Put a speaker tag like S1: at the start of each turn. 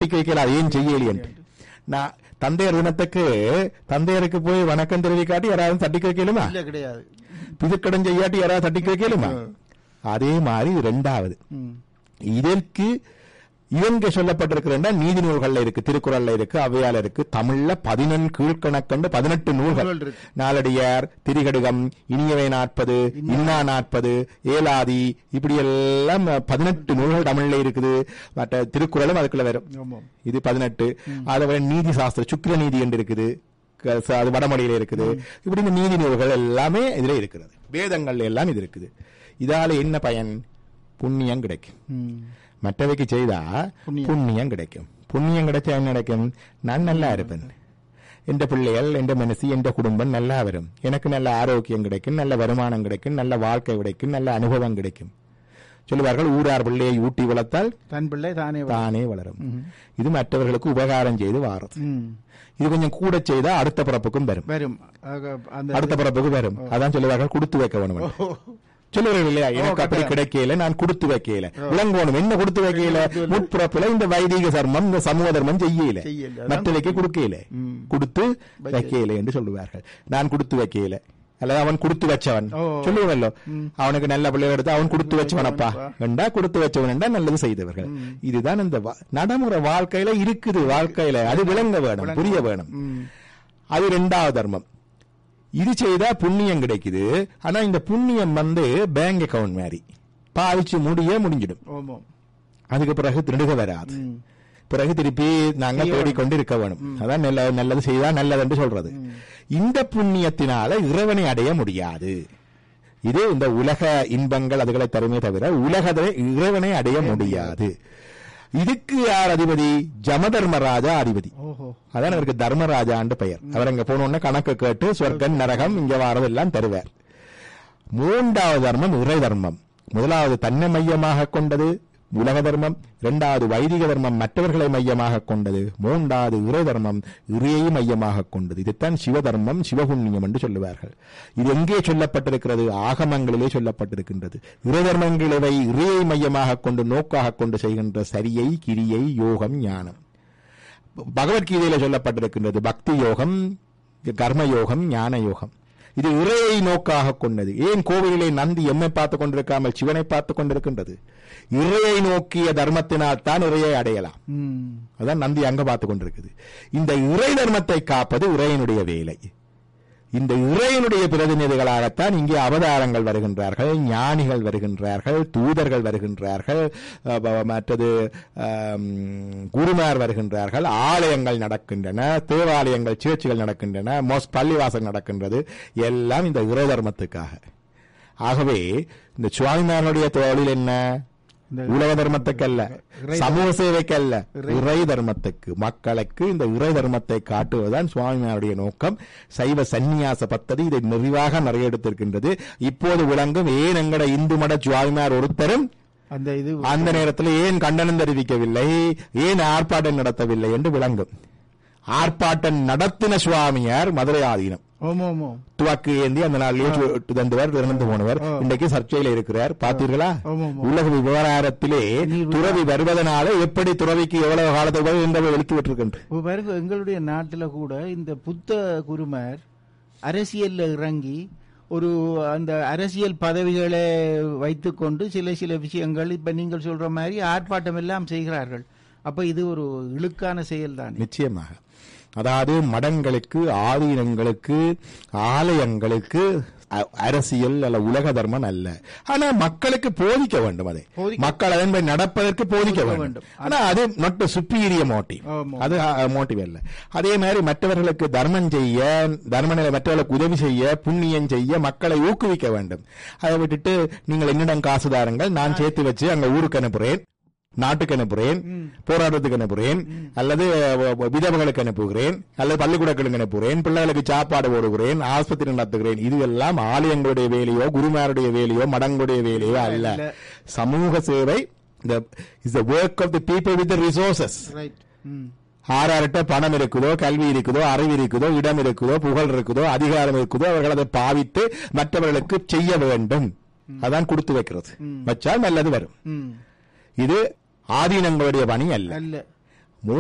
S1: தட்டிக்க வைக்கல ஏன் செய்யலையன்ட்டு நான் தந்தையர் தினத்துக்கு தந்தையருக்கு போய் வணக்கம் தெரிவிக்காட்டி யாராவது தட்டிக்க வைக்கலுமா
S2: இல்ல கிடையாது
S1: பிதுக்கடன் செய்யாட்டி யாராவது தட்டிக்க வைக்கலுமா அதே மாதிரி இது ரெண்டாவது
S2: ம்.
S1: இதற்கு இவங்க சொல்லப்பட்டிருக்கிறா நீதி நூல்கள்ல இருக்கு திருக்குறள்ல இருக்கு அவையால இருக்கு தமிழ்ல பதினெண் கீழ்கணக்கண்டு பதினெட்டு நூல்கள்
S2: நூல்கள் இருக்கு.
S1: நாலடியார் திரிகடுகம் இனியவை நாற்பது இன்னா நாற்பது ஏலாதி இப்படி எல்லாம் பதினெட்டு நூல்கள் தமிழ்ல இருக்குது மற்ற திருக்குறளும் அதுக்குள்ள வரும்
S2: ஆமாம்
S1: இது பதினெட்டு அதை விட நீதி சாஸ்திர சுக்கிர நீதி என்று இருக்குது க- ச- அது வடமொழியில இருக்குது இப்படி இந்த நீதி நூல்கள் எல்லாமே இதுல இருக்கிறது வேதங்கள்ல எல்லாம் இது இருக்குது இதால என்ன பயன் புண்ணியம் கிடைக்கும்
S2: ம்.
S1: மற்றவைக்கு செய்தா
S2: புண்ணியம்.
S1: புண்ணியம் கிடைக்கும் புண்ணியம் கிடைச்சா என்ன கிடைக்கும் நான் நல்லா இருப்பேன் எந்த பிள்ளைகள் எந்த மனசு எந்த குடும்பம் நல்லா வரும் எனக்கு நல்ல ஆரோக்கியம் கிடைக்கும் நல்ல வருமானம் கிடைக்கும் நல்ல வாழ்க்கை கிடைக்கும் நல்ல அனுபவம் கிடைக்கும் சொல்லுவார்கள் ஊரார் பிள்ளையை ஊட்டி வளர்த்தால்
S2: தன் பிள்ளை தானே வளரும்.
S1: தானே வளரும் இது மற்றவர்களுக்கு உபகாரம் செய்து வாரது
S2: ம்.
S1: இது கொஞ்சம் கூட செய்தா அடுத்த பிறப்புக்கும் வரும்
S2: வரும் ஆக, அந்த
S1: அடுத்த பிறப்புக்கு வரும் அதான் சொல்லுவார்கள் கொடுத்து வைக்க வேணும்
S2: ஓ,
S1: சொல்லுவார்கள் இல்லையா எனக்கு அப்படி
S2: கட்டாயம்.
S1: கிடைக்கல நான் கொடுத்து வைக்கல விளங்கணும் என்ன கொடுத்து வைக்கல முற்பிறப்புல இந்த வைதிக தர்மம் இந்த சமூக தர்மம் செய்யல
S2: செய்யல. அதான்
S1: மற்றவைக்கு கொடுக்கல
S2: ம்.
S1: கொடுத்து வைக்கல என்று சொல்லுவார்கள் நான் கொடுத்து வைக்கல அல்லது அவன் கொடுத்து வச்சவன்
S2: ஓ.
S1: சொல்லுவല്ലോ அவனுக்கு நல்ல பிள்ளைகள் எடுத்து அவன் கொடுத்து வச்சவனப்பா
S2: வச்சவனப்பா.
S1: என்றா கொடுத்து வச்சவன் என்றா நல்லது செய்தவர்கள் இதுதான் இந்த வா- நடைமுறை வாழ்க்கையில இருக்குது வாழ்க்கையில அது விளங்க வேணும் புரிய வேணும்
S2: ம்.
S1: அது ரெண்டாவது தர்மம் இது செய்தா புண்ணியம் கிடைக்குது ஆனா இந்த புண்ணியம் வந்து பேங்க் அக்கவுண்ட் மாதிரி பாவிச்சு முடிய முடிஞ்சிடும்
S2: ஆமாம்
S1: அதுக்கு பிறகு திருடுக வராது
S2: ம்.
S1: பிறகு திருப்பி நாங்க தேடிக்கொண்டு இருக்க வேணும் அதான் நல்ல நல்லது செய்தா நல்லது என்று சொல்றது இந்த புண்ணியத்தினால இறைவனை அடைய முடியாது இது இந்த உலக இன்பங்கள் அதுகளை தருமே தவிர உலகத்தை இறைவனை அடைய முடியாது இதுக்கு யார் அதிபதி ஜமதர்மராஜா அதிபதி
S2: ஓஹோ
S1: அதான் அவருக்கு தர்மராஜான்னு பெயர் அவர் அங்க போனோடனே கணக்கு கேட்டு சொர்க்கம் நரகம் இங்க வாரதெல்லாம் தருவார் மூன்றாவது தர்மம் இறை தர்மம் முதலாவது தன்னை மையமாக கொண்டது உலக தர்மம் இரண்டாவது வைதிக தர்மம் மற்றவர்களை மையமாக கொண்டது மூன்றாவது இறை தர்மம் இறையை மையமாக கொண்டது இதுதான் சிவதர்மம் சிவபுண்ணியம் என்று சொல்லுவார்கள் இது எங்கே சொல்லப்பட்டிருக்கிறது ஆகமங்களிலே சொல்லப்பட்டிருக்கின்றது இறை தர்மங்களை இறையை மையமாக கொண்டு நோக்காக கொண்டு செய்கின்ற சரியை கிரியை யோகம் ஞானம் பகவத்கீதையில சொல்லப்பட்டிருக்கின்றது பக்தி யோகம் கர்ம யோகம் ஞான யோகம் இது இறையை நோக்காக கொண்டது ஏன் கோவிலிலே நந்தி எம்மை பார்த்துக் கொண்டிருக்காமல் சிவனை பார்த்துக் கொண்டிருக்கின்றது இறையை நோக்கிய தர்மத்தினால் தான் இறையை அடையலாம்
S2: ம்.
S1: அதான் நந்தி அங்க பார்த்துக் கொண்டிருக்குது இந்த இறை தர்மத்தை காப்பது இறையனுடைய வேலை இந்த இறையனுடைய பிரதிநிதிகளாகத்தான் இங்கே அவதாரங்கள் வருகின்றார்கள் ஞானிகள் வருகின்றார்கள் தூதர்கள் வருகின்றார்கள் அஹ், ப- மற்றது ஆம், குருமார் வருகின்றார்கள் ஆலயங்கள் நடக்கின்றன தேவாலயங்கள் சேர்ச்சிகள் நடக்கின்றன மோஸ் பள்ளிவாசல் நடக்கின்றது எல்லாம் இந்த இறை தர்மத்துக்காக ஆகவே இந்த சுவாமிமார்களுடைய தொழில் என்ன
S2: இந்த
S1: உலக தர்மத்துக்கல்ல
S2: இறை
S1: சமூக சேவைக்கல்ல இறை தர்மத்துக்கு மக்களுக்கு இந்த இறை தர்மத்தை காட்டுவதுதான் சுவாமியாருடைய நோக்கம் சைவ சந்நியாச பத்ததி இதை நிறைவாக நிறைய எடுத்திருக்கின்றது இப்போது விளங்கும் ஏன் எங்கட இந்து மட சுவாமியார் ஒருத்தரும்
S2: அந்த இது
S1: அந்த நேரத்தில் ஏன் கண்டனம் தெரிவிக்கவில்லை ஏன் ஆர்ப்பாட்டம் நடத்தவில்லை என்று விளங்கும் ஆர்ப்பாட்டம் நடத்தின சுவாமியார் மதுரை ஆதீனம்
S2: ஓமோ ஓமோ
S1: துவாக்கு ஏந்தி அந்த நாளிலேயே சு- தந்தவர் இறந்து போனவர்
S2: ஆ.
S1: இன்றைக்கு சர்ச்சையில இருக்கிறார் பார்த்தீர்களா
S2: ஆமா, ஆமா.
S1: உலக விவகாரத்திலே
S2: நீர்
S1: துறவி வருவதனால எப்படி துறவிக்கு எவ்வளவு காலத்துக்கு பிறகு என்பதை எழுத்து விட்டிருக்கின்ற
S2: இப்போ பாருங்க எங்களுடைய நாட்டுல கூட இந்த புத்த குருமார் அரசியல்ல இறங்கி ஒரு அந்த அரசியல் பதவிகளை வைத்துக்கொண்டு சில சில விஷயங்கள் இப்ப நீங்கள் சொல்ற மாதிரி ஆர்ப்பாட்டம் எல்லாம் செய்கிறார்கள் அப்ப இது ஒரு இழுக்கான செயல் தான்
S1: நிச்சயமாக அதாவது மடங்களுக்கு ஆதீனங்களுக்கு ஆலயங்களுக்கு அ- அரசியல் அல்ல உலக தர்மம் அல்ல ஆனா மக்களுக்கு போதிக்க வேண்டும் அதை
S2: போதிக்க-
S1: மக்கள் அதன்படி நடப்பதற்கு போதிக்க
S2: போதிக்க
S1: வேண்டும்
S2: வேண்டும்.
S1: ஆனா அது நொட் சுப்பீரிய மோட்டிவ்
S2: ஆமா.
S1: அது மோட்டிவ் அல்ல அதே மாதிரி மற்றவர்களுக்கு தர்மம் செய்ய தர்ம நிலை மற்றவர்களுக்கு உதவி செய்ய புண்ணியம் செய்ய மக்களை ஊக்குவிக்க வேண்டும் அதை விட்டுட்டு நீங்கள் என்னிடம் காசு தாருங்கள் நான் சேர்த்து வச்சு அங்க ஊருக்கு அனுப்புறேன் நாட்டுக்கு அனுப்புறேன் போராட்டத்துக்கு அனுப்புறேன் அல்லது அஹ், விதவைகளுக்கு அனுப்புகிறேன் அல்லது பள்ளிக்கூடங்களுக்கு அனுப்புகிறேன் பிள்ளைகளுக்கு சாப்பாடு போடுகிறேன் ஆஸ்பத்திரி நடத்துகிறேன் இது எல்லாம் ஆலயங்களுடைய வேலையோ குருமாருடைய வேலையோ மடங்களுடைய வேலையோ அல்ல
S2: அல்ல.
S1: சமூக சேவை இந்த is the work of the people with resources
S2: right ம்
S1: ஆறார்கிட்ட பணம் இருக்குதோ கல்வி இருக்குதோ அறிவு இருக்குதோ இடம் இருக்குதோ புகழ் இருக்குதோ அதிகாரம் இருக்குதோ அவர்கள் அதை பாவித்து மற்றவர்களுக்கு செய்ய வேண்டும் அதான் கொடுத்து வைக்கிறது வச்சால் நல்லது வரும்
S2: ம்
S1: இது ஆதீனங்களுடைய பணி அல்ல
S2: அல்ல